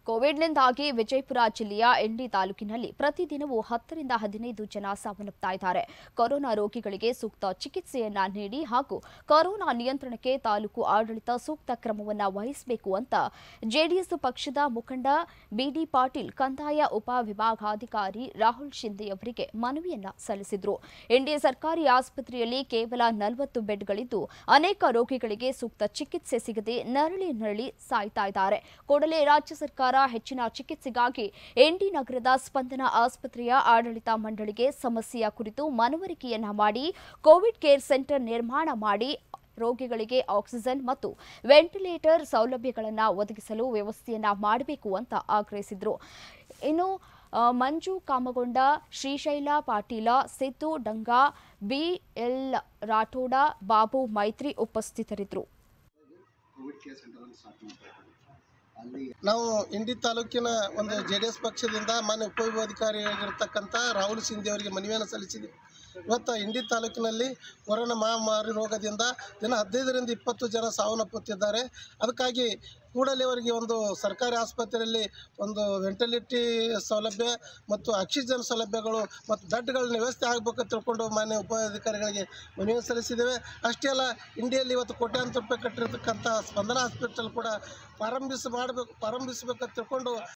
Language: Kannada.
ಕೋವಿಡ್ನಿಂದಾಗಿ ವಿಜಯಪುರ ಜಿಲ್ಲೆಯ ಎಂಡಿ ತಾಲೂಕಿನಲ್ಲಿ ಪ್ರತಿದಿನವೂ ಹತ್ತರಿಂದ ಹದಿನೈದು ಜನ ಸಾವನ್ನಪ್ತಾ ಇದ್ದಾರೆ ಕೊರೋನಾ ರೋಗಿಗಳಿಗೆ ಸೂಕ್ತ ಚಿಕಿತ್ಸೆಯನ್ನ ನೀಡಿ ಹಾಗೂ ಕೊರೋನಾ ನಿಯಂತ್ರಣಕ್ಕೆ ತಾಲೂಕು ಆಡಳಿತ ಸೂಕ್ತ ಕ್ರಮವನ್ನ ವಹಿಸಬೇಕು ಅಂತ ಜೆಡಿಎಸ್ ಪಕ್ಷದ ಮುಖಂಡ ಬಿಡಿ ಪಾಟೀಲ್ ಕಂದಾಯ ಉಪ ವಿಭಾಗಾಧಿಕಾರಿ ರಾಹುಲ್ ಶಿಂದೆ ಅವರಿಗೆ ಮನವಿಯನ್ನ ಸಲ್ಲಿಸಿದ್ರು ಎಂಡಿ ಸರ್ಕಾರಿ ಆಸ್ಪತ್ರೆಯಲ್ಲಿ ಕೇವಲ ನಲವತ್ತು ಬೆಡ್ಗಳಿದ್ದು ಅನೇಕ ರೋಗಿಗಳಿಗೆ ಸೂಕ್ತ ಚಿಕಿತ್ಸೆ ಸಿಗದೆ ನರಳಿ ನರಳಿ ಸಾಯ್ತಾ ಇದ್ದಾರೆ ಕೂಡಲೇ ರಾಜ್ಯ ಸರ್ಕಾರ ಹೆಚ್ಚಿನ ಚಿಕಿತ್ಸೆಗಾಗಿ ಎಂಡಿ ನಗರದ ಸ್ಪಂದನ ಆಸ್ಪತ್ರೆಯ ಆಡಳಿತ ಮಂಡಳಿಗೆ ಸಮಸ್ಯೆಯ ಕುರಿತು ಮನವರಿಕೆಯನ್ನ ಮಾಡಿ ಕೋವಿಡ್ ಕೇರ್ ಸೆಂಟರ್ ನಿರ್ಮಾಣ ಮಾಡಿ ರೋಗಿಗಳಿಗೆ ಆಕ್ಸಿಜನ್ ಮತ್ತು ವೆಂಟಿಲೇಟರ್ ಸೌಲಭ್ಯಗಳನ್ನು ಒದಗಿಸಲು ವ್ಯವಸ್ಥೆಯನ್ನ ಮಾಡಬೇಕು ಅಂತ ಆಗ್ರಹಿಸಿದ್ರು ಇನ್ನು ಆ, ಮಂಜು ಕಾಮಗೊಂಡ ಶ್ರೀಶೈಲ ಪಾಟೀಲ ಸಿದ್ದು ಡಂಗಾ ಬಿಎಲ್ ರಾಠೋಡ ಬಾಬು ಮೈತ್ರಿ ಉಪಸ್ಥಿತರಿದ್ದರು ಕೋವಿಡ್ ಕೇರ್ ಸೆಂಟರ್ ಅನ್ನು ಸ್ಟಾರ್ಟ್ ಮಾಡ್ತಾ ಇದ್ದೀವಿ ಅಲ್ಲಿ ನಾವು ಇಂಡಿ ತಾಲೂಕಿನ ಒಂದು ಜೆ ಡಿ ಎಸ್ ಪಕ್ಷದಿಂದ ಮಾನ್ಯ ಉಪವಿಭಾಗಾಧಿಕಾರಿಯಾಗಿರ್ತಕ್ಕಂಥ ರಾಹುಲ್ ಸಿಂಧೆ ಅವರಿಗೆ ಮನವಿಯನ್ನು ಸಲ್ಲಿಸಿದ್ದೀವಿ ಇವತ್ತು ಇಂಡಿ ತಾಲೂಕಿನಲ್ಲಿ ಕೊರೋನಾ ಮಹಾಮಾರಿ ರೋಗದಿಂದ ದಿನ ಹದಿನೈದರಿಂದ ಇಪ್ಪತ್ತು ಜನ ಸಾವನ್ನಪ್ಪುತ್ತಿದ್ದಾರೆ ಅದಕ್ಕಾಗಿ ಕೂಡಲೇ ಅವರಿಗೆ ಒಂದು ಸರ್ಕಾರಿ ಆಸ್ಪತ್ರೆಯಲ್ಲಿ ಒಂದು ವೆಂಟಿಲಿಟಿ ಸೌಲಭ್ಯ ಮತ್ತು ಆಕ್ಸಿಜನ್ ಸೌಲಭ್ಯಗಳು ಮತ್ತು ಬೆಡ್ಗಳ ವ್ಯವಸ್ಥೆ ಆಗಬೇಕು ತಿಳ್ಕೊಂಡು ಮಾನ್ಯ ಉಪಾಧಿಕಾರಿಗಳಿಗೆ ಮನವಿ ಸಲ್ಲಿಸಿದ್ದೇವೆ ಅಷ್ಟೇ ಅಲ್ಲ ಇಂಡಿಯಲ್ಲಿ ಇವತ್ತು ಕೋಟ್ಯಾಂತರ ರೂಪಾಯಿ ಕಟ್ಟಿರ್ತಕ್ಕಂಥ ಸ್ಪಂದನ ಹಾಸ್ಪಿಟಲ್ ಕೂಡ ಪ್ರಾರಂಭಿಸ ಮಾಡಬೇಕು ಪ್ರಾರಂಭಿಸಬೇಕಂತ ತಿಳ್ಕೊಂಡು